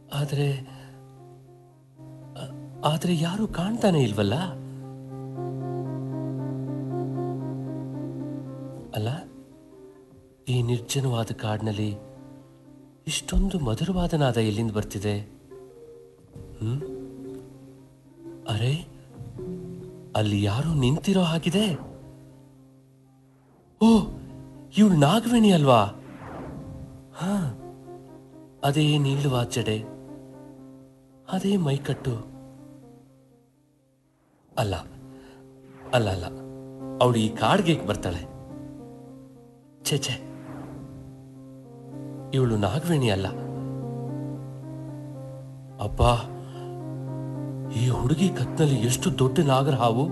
ಆದರೆ ಆ- ಆದರೆ ಯಾರು ಕಾಣ್ತಾನೆ ಇಲ್ವಲ್ಲ ಅಲ್ಲ ಈ ನಿರ್ಜನವಾದ ಕಾಡಿನಲ್ಲಿ ಇಷ್ಟೊಂದು ಮಧುರವಾದ ನಾದ ಎಲ್ಲಿಂದ ಬರ್ತಿದೆ ಹ್ಮ್ ಅರೆ ಅಲ್ಲಿ ಯಾರೋ ನಿಂತಿರೋ ಹಾಗಿದೆ ಓ ಇವಳು ನಾಗವೇಣಿ ಅಲ್ವಾ ಹಾ ಅದೇ ನೀಳುವ ಜಡೆ ಅದೇ ಮೈಕಟ್ಟು ಅಲ್ಲ ಅಲ್ಲ ಅಲ್ಲ ಅವಳು ಈ ಕಾಡ್ಗೆ ಏಕ್ ಬರ್ತಾಳೆ ಛೇ ಛೇ ಇವಳು ನಾಗವೇಣಿ ಅಲ್ಲ ಅಬ್ಬಾ ಈ ಹುಡುಗಿ ಕತ್ನಲ್ಲಿ ಎಷ್ಟು ದೊಡ್ಡ ನಾಗರ ಹಾವು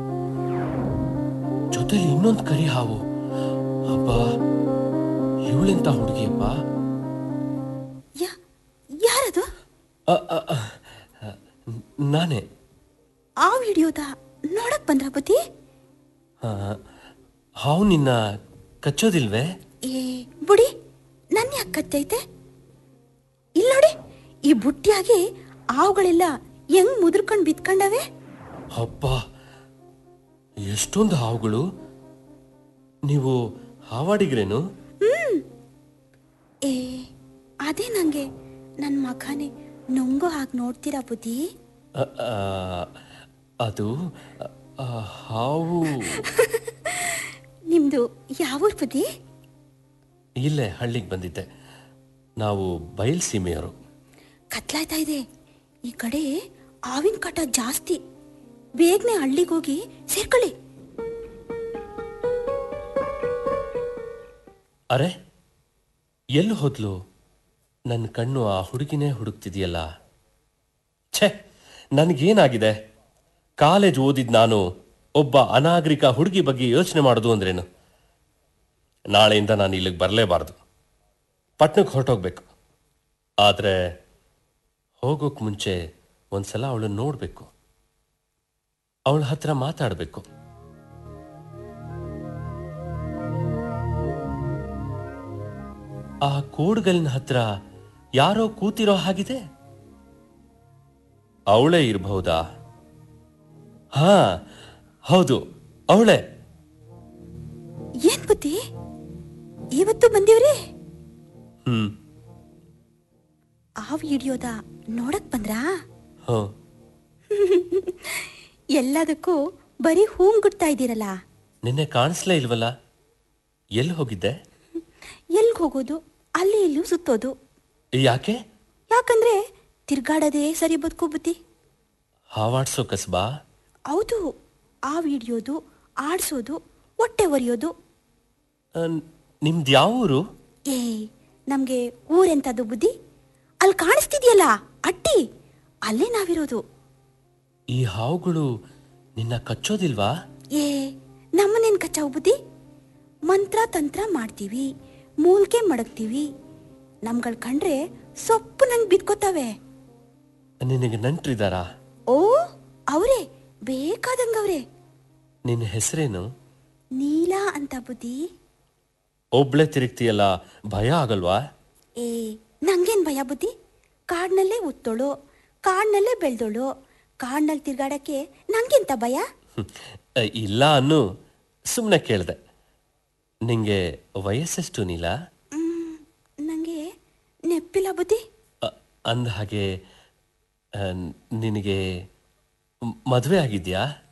ಜೊತೆಲಿ ಇನ್ನೊಂದು ಕರಿ ಹಾವು ಅಬ್ಬಾ ಇವಳೆಂತ ಹುಡುಗಿಯಪ್ಪ ಯಾ ಯಾರದು ಅ, ಅ, ಅ, ನಾನೇ ಆ ವಿಡಿಯೋದ ನೋಡಕ್ ಬಂದ್ರ ಬುದ್ಧಿ ಆ, ಹಾವು ನಿನ್ನ ಕಚ್ಚೋದಿಲ್ವೇ ಏ ಬುಡಿ ನನ್ ಯಾಕೆ ಕತ್ತೈತೆ ಇಲ್ಲ ನೋಡಿ ಈ ಬುಟ್ಟಿಯಾಗಿ ಆವುಗಳೆಲ್ಲ ಹೆಂಗ್ ಮುದ್ರಕೊಂಡ್ ಬಿತ್ಕೊಂಡವೆ ಅಬ್ಬ ಎಷ್ಟೊಂದು ಹಾವುಗಳು ನೀವು ಹಾವಾಡಿಗ್ರೇನು ಏ ಅದೇ ನಂಗೆ ನನ್ ಮಖನೇ ನುಂಗೋ ಹಾಗೆ ನೋಡ್ತೀರಾ ಬುದ್ಧಿ ಅ, ಆ, ಅದು ಆ, ಹಾವು ನಿಮ್ದು ಯಾವೂರ್ ಬುದ್ಧಿ ಇಲ್ಲೇ ಹಳ್ಳಿಗೆ ಬಂದಿದ್ದೆ ನಾವು ಬಯಲ್ ಸೀಮೆಯವರು ಕತ್ಲಾಯ್ತಾ ಇದೆ ಈ ಕಡೆ ಆವಿನ ಕಾಟ ಜಾಸ್ತಿ ಬೇಗನೆ ಹಳ್ಳಿಗೆ ಹೋಗಿ ಸೇರ್ಕೊಳ್ಳಿ ಅರೆ ಎಲ್ಲಿ ಹೋದ್ಲು ನನ್ನ ಕಣ್ಣು ಆ ಹುಡುಗಿನೇ ಹುಡುಕ್ತಿದೆಯಲ್ಲ ಛೇ ನನಗೇನಾಗಿದೆ ಕಾಲೇಜ್ ಓದಿದ್ ನಾನು ಒಬ್ಬ ಅನಾಗರಿಕ ಹುಡುಗಿ ಬಗ್ಗೆ ಯೋಚನೆ ಮಾಡೋದು ಅಂದ್ರೇನು ನಾಳೆಯಿಂದ ನಾನು ಇಲ್ಲಿಗೆ ಬರಲೇಬಾರ್ದು ಪಟ್ನಕ್ಕೆ ಹೊರಟೋಗ್ಬೇಕು ಆದರೆ ಹೋಗೋಕ್ ಮುಂಚೆ ಒಂದ್ಸಲ ಅವಳನ್ನ ನೋಡಬೇಕು ಅವಳ ಹತ್ರ ಮಾತಾಡಬೇಕು ಆ ಕೋಡ್ಗಲಿನ ಹತ್ರ ಯಾರೋ ಕೂತಿರೋ ಹಾಗಿದೆ ಅವಳೇ ಇರಬಹುದಾ ಹಾ ಹೌದು ಅವಳೇ ಏನ್ ಬುದ್ಧಿ ಇವತ್ತು ಬಂದಿವ್ರಿ ಹ್ಮ್ ಆ ವಿಡಿಯೋದ ನೋಡಕ್ ಬಂದ್ರಾ ಹ್ಮ್ ಎಲ್ಲದಕ್ಕೂ ಬರೀ ಹೂಮ್ ಗುಡ್ತಾ ಇದ್ದೀರಲ್ಲ ನಿನ್ನೆ ಕಾಣಿಸ್ಲೇ ಇಲ್ವಲ್ಲ ಎಲ್ಲಿ ಹೋಗಿದ್ದೆ ಎಲ್ಗ್ ಹೋಗೋದು ಅಲ್ಲಿ ಇಲ್ಲೂ ಸುತ್ತೋದು ಯಾಕೆ ಯಾಕಂದ್ರೆ ತಿರ್ಗಾಡೋದೇ ಸರಿ ಬದುಕು ಬುದ್ಧಿ ಹಾವಾಡ್ಸೋ ಕಸ್ಬಾ ಹೌದು ಆ ವಿಡಿಯೋದು ಆಡ್ಸೋದು ಹೊಟ್ಟೆ ಒರೆಯೋದು ಅಹ್, ನಿಮ್ದು ಯಾವ ಊರು ಏ ನಮ್ಗೆ ಊರೆಂತದ್ದು ಬುದ್ಧಿ ಅಲ್ಲಿ ಕಾಣಿಸ್ತಿದ್ಯಲ್ಲ ಅಟ್ಟಿ ಅಲ್ಲೇ ನಾವಿರೋದು ಈ ಹಾವುಗಳು ನಿನ್ನ ಕಚ್ಚೋದಿಲ್ವಾ ಏ ನಮ್ಮನೇನ್ ಕಚ್ಚಾವು ಬುದ್ಧಿ ಮಂತ್ರ ತಂತ್ರ ಮಾಡ್ತೀವಿ ಮೂಲ್ಕೆ ಮಡಗ್ತೀವಿ ನಮ್ಗಳ್ ಕಂಡ್ರೆ ಸೊಪ್ಪು ನಂಗೆ ಬಿದ್ಕೋತಾವೆ ನಿನಗೆ ನಂಟ್ರಿದಾರಾ ಓ ಅವರೇ ಬೇಕಾದಂಗವ್ರೆ ನಿನ್ನ ಹೆಸರೇನು ನೀಲಾ ಅಂತ ಬುದ್ಧಿ ಒಬ್ಳೆ ತಿರುಗ್ತೀಯಲ್ಲ ಭಯ ಆಗಲ್ವಾ ಏ ನಂಗೇನ್ ಭಯ ಬುದ್ಧಿ ಕಾಡ್ನಲ್ಲೇ ಉತ್ತೋಳು ಕಾಡ್ನಲ್ಲೇ ಬೆಳ್ದೋಳು ಕಾಡ್ನಲ್ಲಿ ತಿರ್ಗಾಡಕ್ಕೆ ನಂಗೆಂತ ಭಯ ಹ್ಮ್. ಅಹ್, ಇಲ್ಲ ಅನ್ನು ಸುಮ್ಮನೆ ಕೇಳಿದೆ ನಿಂಗೆ ವಯಸ್ಸೆಷ್ಟು ನೀಲ ಮ್, ನಂಗೆ ನೆಪ್ಪಿಲ್ಲ ಬುದ್ಧಿ ಅ- ಅಂದ ಹಾಗೆ ಅಹ್, ನಿನಗೆ ಮ್- ಮದುವೆ ಆಗಿದ್ಯಾ